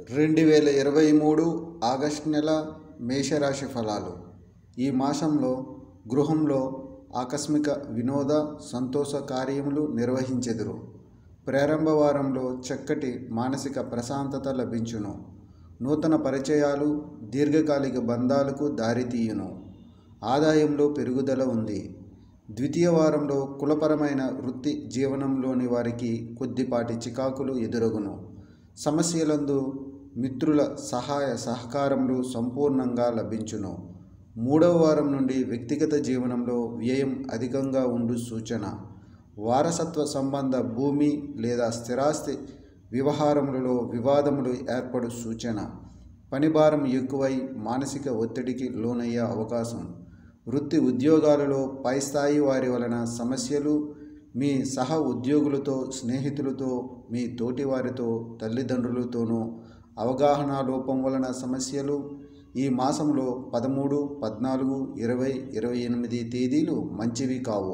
రెండు వేల ఇరవై మూడు ఆగస్టు నెల మేషరాశి ఫలాలు ఈ మాసంలో గృహంలో ఆకస్మిక వినోద సంతోష కార్యములు నిర్వహించెదరు ప్రారంభ వారంలో చక్కటి మానసిక ప్రశాంతత లభించును నూతన పరిచయాలు దీర్ఘకాలిక బంధాలకు దారితీయును ఆదాయంలో పెరుగుదల ఉంది ద్వితీయ వారంలో కులపరమైన వృత్తి జీవనంలోని వారికి కొద్దిపాటి చికాకులు ఎదురగును సమస్యలందు మిత్రుల సహాయ సహకారములు సంపూర్ణంగా లభించును మూడవ వారం నుండి వ్యక్తిగత జీవనంలో వ్యయం అధికంగా ఉండు సూచన వారసత్వ సంబంధ భూమి లేదా స్థిరాస్తి వ్యవహారములలో వివాదములు ఏర్పడు సూచన పనిభారం ఎక్కువై మానసిక ఒత్తిడికి లోనయ్యే అవకాశం వృత్తి ఉద్యోగాలలో పై స్థాయి వారి వలన సమస్యలు మీ సహ ఉద్యోగులతో స్నేహితులతో మీ తోటివారితో తల్లిదండ్రులతోనూ అవగాహన లోపం వలన సమస్యలు ఈ మాసంలో పదమూడు పద్నాలుగు ఇరవై ఇరవై ఎనిమిది తేదీలు మంచివి కావు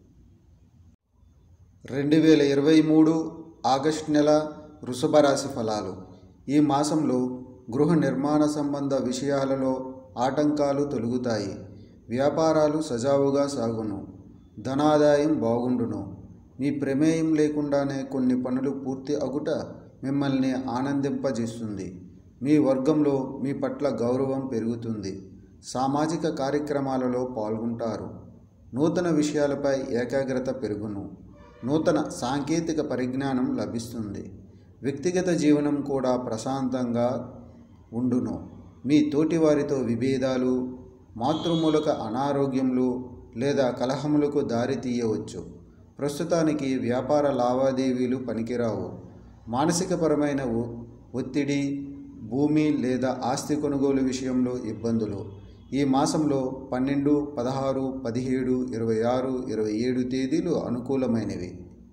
రెండు వేల ఇరవై మూడు ఆగస్టు నెల వృషభ రాశి ఫలాలు ఈ మాసంలో గృహ నిర్మాణ సంబంధ విషయాలలో ఆటంకాలు తొలుగుతాయి వ్యాపారాలు సజావుగా సాగును ధనాదాయం బాగుండును మీ ప్రమేయం లేకుండానే కొన్ని పనులు పూర్తి అగుట మిమ్మల్ని ఆనందింపజేస్తుంది మీ వర్గంలో మీ పట్ల గౌరవం పెరుగుతుంది సామాజిక కార్యక్రమాలలో పాల్గొంటారు నూతన విషయాలపై ఏకాగ్రత పెరుగును నూతన సాంకేతిక పరిజ్ఞానం లభిస్తుంది వ్యక్తిగత జీవనం కూడా ప్రశాంతంగా ఉండును మీ తోటివారితో విభేదాలు మాతృమూలక అనారోగ్యములు లేదా కలహములకు దారి తీయవచ్చు ప్రస్తుతానికి వ్యాపార లావాదేవీలు పనికిరావు మానసికపరమైన ఒ- ఒత్తిడి భూమి లేదా ఆస్తి కొనుగోలు విషయంలో ఇబ్బందులు ఈ మాసంలో పన్నెండు పదహారు పదిహేడు ఇరవై ఆరు ఇరవై ఏడు తేదీలు అనుకూలమైనవి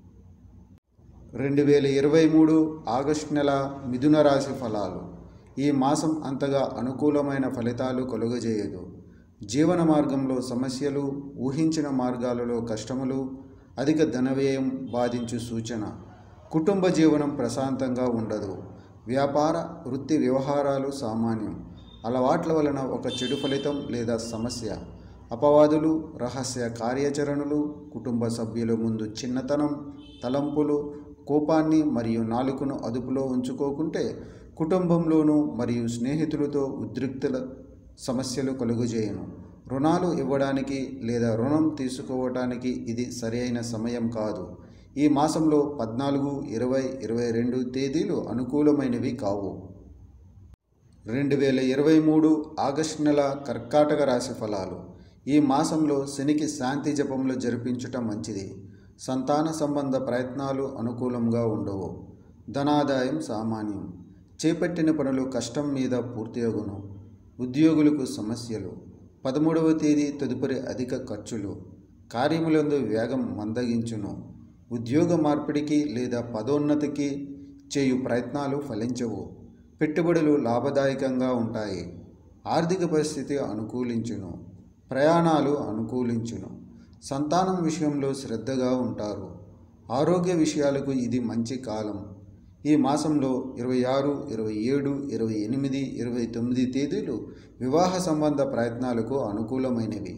రెండు వేల ఇరవై మూడు ఆగస్టు నెల మిథున రాశి ఫలాలు ఈ మాసం అంతగా అనుకూలమైన ఫలితాలు కలుగజేయదు జీవన మార్గంలో సమస్యలు ఊహించిన మార్గాలలో కష్టములు అధిక ధనవ్యయం బాధించు సూచన కుటుంబ జీవనం ప్రశాంతంగా ఉండదు వ్యాపార వృత్తి వ్యవహారాలు సామాన్యం అలవాట్ల వలన ఒక చెడు ఫలితం లేదా సమస్య అపవాదులు రహస్య కార్యాచరణలు కుటుంబ సభ్యుల ముందు చిన్నతనం తలంపులు కోపాన్ని మరియు నాలుకను అదుపులో ఉంచుకోకుంటే కుటుంబంలోనూ మరియు స్నేహితులతో ఉద్రిక్తుల సమస్యలు కలుగజేయను రుణాలు ఇవ్వడానికి లేదా రుణం తీసుకోవటానికి ఇది సరైన సమయం కాదు ఈ మాసంలో పద్నాలుగు ఇరవై ఇరవై రెండు తేదీలు అనుకూలమైనవి కావు రెండు వేల ఇరవై మూడు ఆగస్టు నెల కర్కాటక రాశి ఫలాలు ఈ మాసంలో శనికి శాంతి జపములు జరిపించటం మంచిది సంతాన సంబంధ ప్రయత్నాలు అనుకూలంగా ఉండవు ధనాదాయం సామాన్యం చేపట్టిన పనులు కష్టం మీద పూర్తి అగును ఉద్యోగులకు సమస్యలు పదమూడవ తేదీ తదుపరి అధిక ఖర్చులు కార్యములందు వేగం మందగించును ఉద్యోగ మార్పిడికి లేదా పదోన్నతికి చేయు ప్రయత్నాలు ఫలించవు పెట్టుబడులు లాభదాయకంగా ఉంటాయి ఆర్థిక పరిస్థితి అనుకూలించును ప్రయాణాలు అనుకూలించును సంతానం విషయంలో శ్రద్ధగా ఉంటారు ఆరోగ్య విషయాలకు ఇది మంచి కాలం ఈ మాసంలో ఇరవై ఆరు ఇరవై ఏడు ఇరవై ఎనిమిది ఇరవై తొమ్మిది తేదీలు వివాహ సంబంధ ప్రయత్నాలకు అనుకూలమైనవి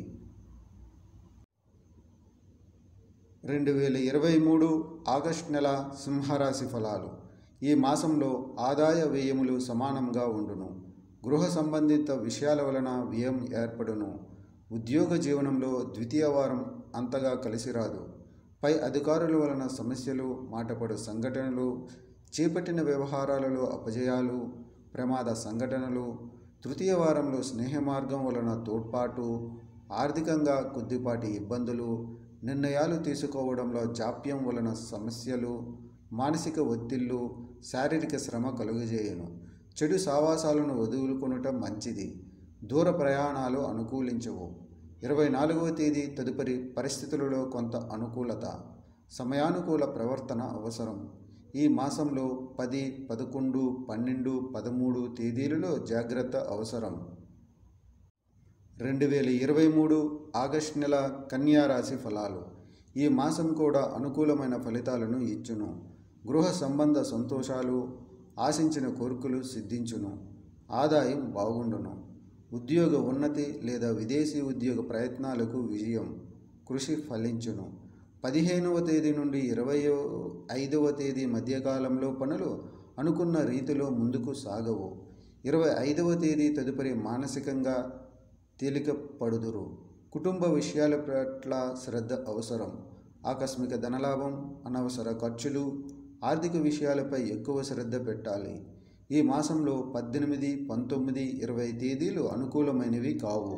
రెండు వేల ఇరవై మూడు ఆగస్టు నెల సింహరాశి ఫలాలు ఈ మాసంలో ఆదాయ వ్యయములు సమానంగా ఉండును గృహ సంబంధిత విషయాల వలన వ్యయం ఏర్పడును ఉద్యోగ జీవనంలో ద్వితీయ వారం అంతగా కలిసిరాదు పై అధికారుల వలన సమస్యలు మాటపడు సంఘటనలు చేపట్టిన వ్యవహారాలలో అపజయాలు ప్రమాద సంఘటనలు తృతీయ వారంలో స్నేహ మార్గం వలన తోడ్పాటు ఆర్థికంగా కొద్దిపాటి ఇబ్బందులు నిర్ణయాలు తీసుకోవడంలో జాప్యం వలన సమస్యలు మానసిక ఒత్తిళ్లు శారీరక శ్రమ కలుగజేయను చెడు సావాసాలను వదులుకొనటం మంచిది దూర ప్రయాణాలు అనుకూలించవు ఇరవై నాలుగవ తేదీ తదుపరి పరిస్థితులలో కొంత అనుకూలత సమయానుకూల ప్రవర్తన అవసరం ఈ మాసంలో పది పదకొండు పన్నెండు పదమూడు తేదీలలో జాగ్రత్త అవసరం రెండు వేల ఇరవై మూడు ఆగస్టు నెల కన్యా రాశి ఫలాలు ఈ మాసం కూడా అనుకూలమైన ఫలితాలను ఇచ్చును గృహ సంబంధ సంతోషాలు ఆశించిన కోరికలు సిద్ధించును ఆదాయం బాగుండును ఉద్యోగ ఉన్నతి లేదా విదేశీ ఉద్యోగ ప్రయత్నాలకు విజయం కృషి ఫలించును పదిహేనవ తేదీ నుండి ఇరవై ఐదవ తేదీ మధ్యకాలంలో పనులు అనుకున్న రీతిలో ముందుకు సాగవు ఇరవై ఐదవ తేదీ తదుపరి మానసికంగా తేలిక పడుదురు కుటుంబ విషయాల పట్ల శ్రద్ధ అవసరం ఆకస్మిక ధనలాభం అనవసర ఖర్చులు ఆర్థిక విషయాలపై ఎక్కువ శ్రద్ధ పెట్టాలి ఈ మాసంలో పద్దెనిమిది పంతొమ్మిది ఇరవై తేదీలు అనుకూలమైనవి కావు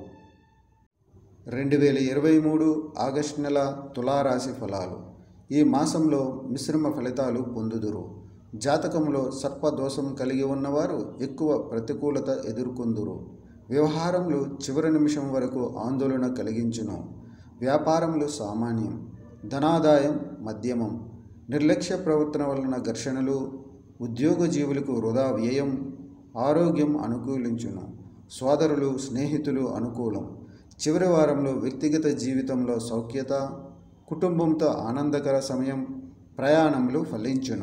రెండు వేల ఇరవై మూడు ఆగస్టు నెల తులారాశి ఫలాలు ఈ మాసంలో మిశ్రమ ఫలితాలు పొందుదురు జాతకంలో సర్పదోషం కలిగి ఉన్నవారు ఎక్కువ ప్రతికూలత ఎదుర్కొందురు వ్యవహారంలో చివరి నిమిషం వరకు ఆందోళన కలిగించును వ్యాపారంలో సామాన్యం ధనాదాయం మధ్యమం నిర్లక్ష్య ప్రవర్తన వలన ఘర్షణలు ఉద్యోగ జీవులకు వృధా వ్యయం ఆరోగ్యం అనుకూలించును సోదరులు స్నేహితులు అనుకూలం చివరి వారంలో వ్యక్తిగత జీవితంలో సౌఖ్యత కుటుంబంతో ఆనందకర సమయం ప్రయాణములు ఫలించును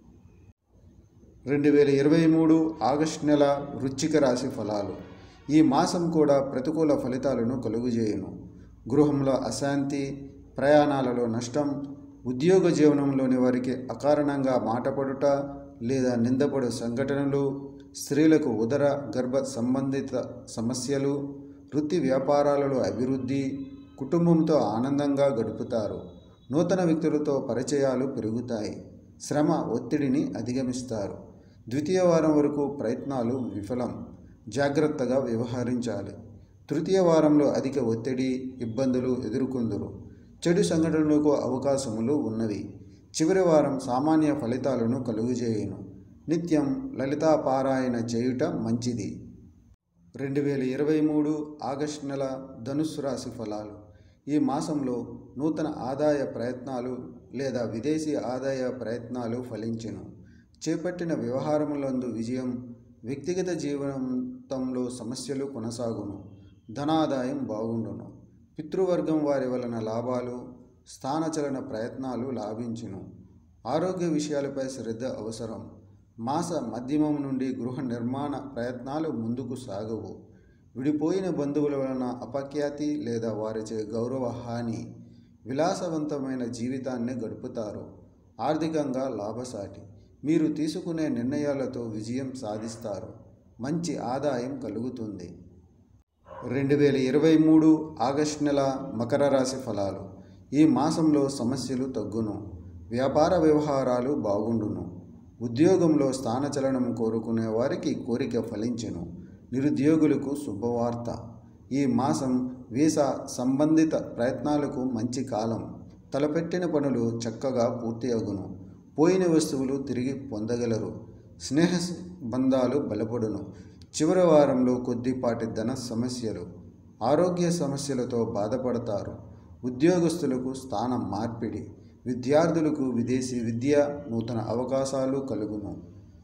రెండు వేల ఇరవై మూడు ఆగస్టు నెల వృశ్చిక రాశి ఫలాలు ఈ మాసం కూడా ప్రతికూల ఫలితాలను కలుగుజేయును గృహంలో అశాంతి ప్రయాణాలలో నష్టం ఉద్యోగ జీవనంలోని వారికి అకారణంగా మాటపడుట లేదా నిందపడు సంఘటనలు స్త్రీలకు ఉదర గర్భ సంబంధిత సమస్యలు వృత్తి వ్యాపారాలలో అభివృద్ధి కుటుంబంతో ఆనందంగా గడుపుతారు నూతన వ్యక్తులతో పరిచయాలు పెరుగుతాయి శ్రమ ఒత్తిడిని అధిగమిస్తారు ద్వితీయ వారం వరకు ప్రయత్నాలు విఫలం జాగ్రత్తగా వ్యవహరించాలి తృతీయ వారంలో అధిక ఒత్తిడి ఇబ్బందులు ఎదుర్కొందురు చెడు సంఘటనలకు అవకాశములు ఉన్నవి చివరి వారం సామాన్య ఫలితాలను కలుగుజేయును నిత్యం లలితా పారాయణ చేయుట మంచిది రెండు వేల ఇరవై మూడు ఆగస్టు నెల ధనుస్సు రాశి ఫలాలు ఈ మాసంలో నూతన ఆదాయ ప్రయత్నాలు లేదా విదేశీ ఆదాయ ప్రయత్నాలు ఫలించెను చేపట్టిన వ్యవహారములందు విజయం వ్యక్తిగత జీవితంలో సమస్యలు కొనసాగును ధనాదాయం బాగుండును పితృవర్గం వారి వలన లాభాలు స్థానచలన ప్రయత్నాలు లాభించును ఆరోగ్య విషయాలపై శ్రద్ధ అవసరం మాస మధ్యమం నుండి గృహ నిర్మాణ ప్రయత్నాలు ముందుకు సాగవు విడిపోయిన బంధువుల వలన అపఖ్యాతి లేదా వారిచే గౌరవ హాని విలాసవంతమైన జీవితాన్ని గడుపుతారు ఆర్థికంగా లాభసాటి మీరు తీసుకునే నిర్ణయాలతో విజయం సాధిస్తారు మంచి ఆదాయం కలుగుతుంది రెండు వేల ఇరవై మూడు ఆగస్టు నెల మకర రాశి ఫలాలు ఈ మాసంలో సమస్యలు తగ్గును వ్యాపార వ్యవహారాలు బాగుండును ఉద్యోగంలో స్థానచలనం కోరుకునే వారికి కోరిక ఫలించెను నిరుద్యోగులకు శుభవార్త ఈ మాసం వీసా సంబంధిత ప్రయత్నాలకు మంచి కాలం తలపెట్టిన పనులు చక్కగా పూర్తి అగును పోయిన వస్తువులు తిరిగి పొందగలరు స్నేహ బంధాలు బలపడును చివరి వారంలో కొద్దిపాటి ధన సమస్యలు ఆరోగ్య సమస్యలతో బాధపడతారు ఉద్యోగస్తులకు స్థానం మార్పిడి విద్యార్థులకు విదేశీ విద్య నూతన అవకాశాలు కలుగును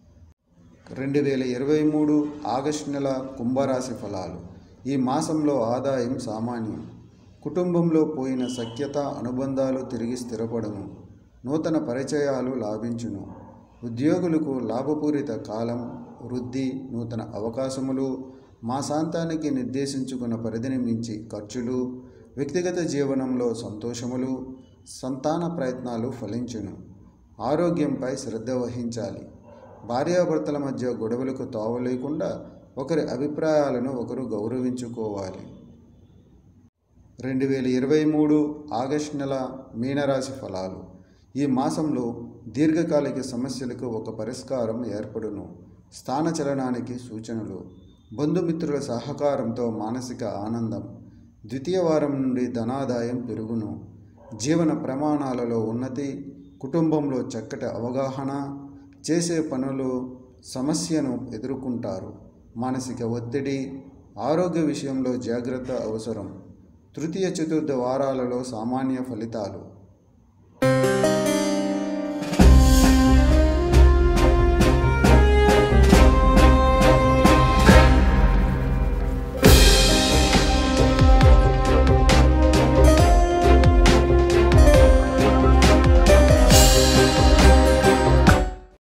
రెండు వేల ఇరవై మూడు ఆగస్టు నెల కుంభరాశి ఫలాలు ఈ మాసంలో ఆదాయం సామాన్యం కుటుంబంలో పోయిన సఖ్యత అనుబంధాలు తిరిగి స్థిరపడును నూతన పరిచయాలు లాభించును ఉద్యోగులకు లాభపూరిత కాలం వృద్ధి నూతన అవకాశములు మాసాంతానికి నిర్దేశించుకున్న పరిధిని మించి ఖర్చులు వ్యక్తిగత జీవనంలో సంతోషములు సంతాన ప్రయత్నాలు ఫలించును ఆరోగ్యంపై శ్రద్ధ వహించాలి భార్యాభర్తల మధ్య గొడవలకు తావు లేకుండా ఒకరి అభిప్రాయాలను ఒకరు గౌరవించుకోవాలి రెండు వేల ఇరవై మూడు ఆగస్టు నెల మీనరాశి ఫలాలు ఈ మాసంలో దీర్ఘకాలిక సమస్యలకు ఒక పరిష్కారం ఏర్పడును స్థానచలనానికి సూచనలు బంధుమిత్రుల సహకారంతో మానసిక ఆనందం ద్వితీయ వారం నుండి ధనాదాయం పెరుగును జీవన ప్రమాణాలలో ఉన్నతి కుటుంబంలో చక్కటి అవగాహన చేసే పనులు సమస్యను ఎదుర్కొంటారు మానసిక ఒత్తిడి ఆరోగ్య విషయంలో జాగ్రత్త అవసరం తృతీయ చతుర్థ వారాలలో సామాన్య ఫలితాలు